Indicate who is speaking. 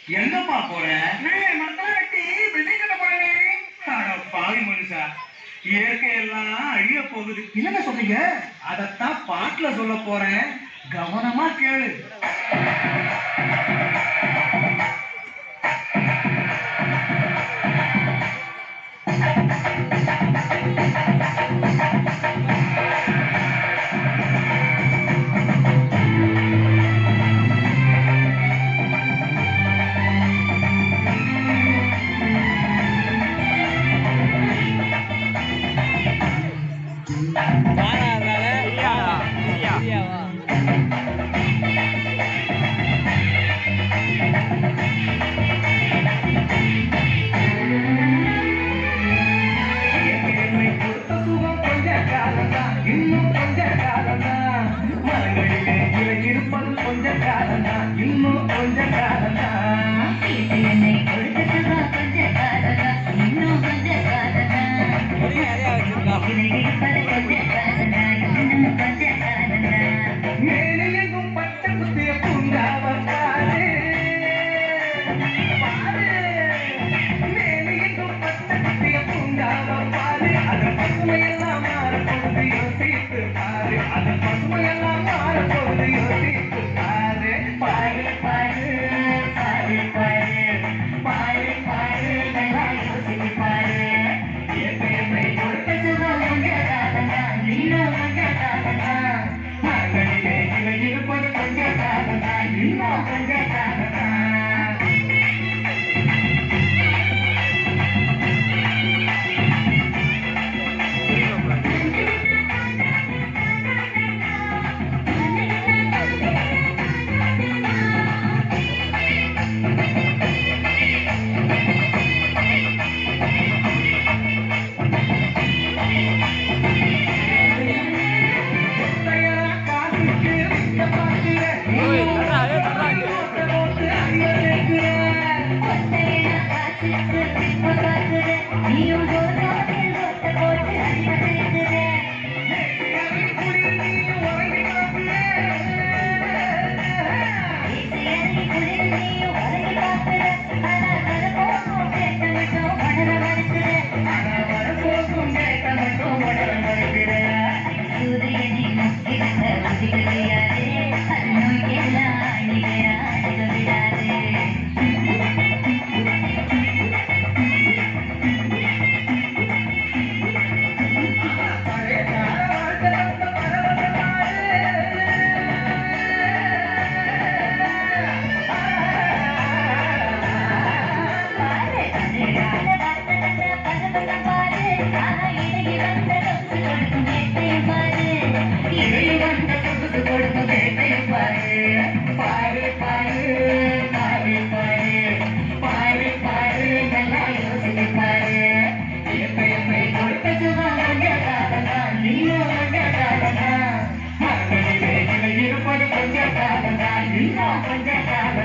Speaker 1: எங்கப்பா போற
Speaker 2: நான் மரத்தெல்லாம் வெட்டி பில்டிங் கட்ட போறேனே
Speaker 1: அட பாவி மனுஷா இயற்கை எல்லாம் அழிய போகுது
Speaker 2: என்னங்க சொல்றீங்க
Speaker 1: அதத்தான் பாட்டுல சொல்ல போறேன் கவனமா கேளு இயற்கையை கொடுத்த சுகம் கொஞ்ச காலம்தான் இன்னும் கொஞ்ச காலம்தான் மரங்களிலே இலை இருப்பது கொஞ்ச காலம்தான் இன்னும் கொஞ்ச காலம்தான்
Speaker 3: என்னை கொடுத்த சுகம் கொஞ்ச காலதா இன்னும் கொஞ்ச காலதா இது இருப்பது கொஞ்ச காலதா இன்னும் கொஞ்ச காலதா
Speaker 1: மேலெங்கும் பச்சை குத்திய பூங்காவ பாரு பாரு மேலெங்கும் பச்சை குத்திய பூங்காவ பாரு அதன் பசுமையெல்லாம் மாறப்போகுது யோசித்து பாரு அதன் பசுமையெல்லாம் மாறப்போகுது யோசித்து பாரு பாரு
Speaker 3: பாரு பாரு பாரு பாரு பாரு நல்லா யோசித்து பாரு
Speaker 1: இயற்கையை கொடுத்த
Speaker 3: கொடுத்த சுகம் கொஞ்ச காலதா இன்னும் கொஞ்ச காலதா
Speaker 1: மரங்களிலே இலை இருப்பது கொஞ்ச காலம்தான் இன்னும் கொஞ்ச காலம்தான் ஒத்தையரா காசுக்கு வித்த பாக்குற போட்டு அறிய சேர்க்கிற
Speaker 3: ஒத்தையில காசுக்கு இப்ப பாக்குற நீயும் கோசாவில் ஒத்த போட்டு அறிவதற்கிற இசையறி குளிர் நீயும் உறங்கி பாக்குற ஆனா வரப்போகும் கேட்ட மட்டும் உணர மறுக்கிற சூரியனை முக்கிருந்த உதிரியாதே அது நோய்க்கெல்லாம் அழிகிற அழிக விடாதே பாரு அழகான வார்த்தைகள பரவல பாரு ஆனா இடையே வந்த சொத்து கொடுக்கும் வேட்டையை பாரு இடையே வந்த சொத்து கொடுக்கும் வேட்டையை பாரு பாரு பாரு பாரு பாரு பாரு பாரு நல்லா யோசித்து பாரு
Speaker 1: இயற்கையை
Speaker 3: கொடுத்த சுகம் கொஞ்ச காலம்தான் நீயும் கொஞ்ச காலம்தான்
Speaker 1: மரங்களிலே இலை இருப்பது கொஞ்ச காலம்தான்
Speaker 3: இன்னும் கொஞ்ச காலம்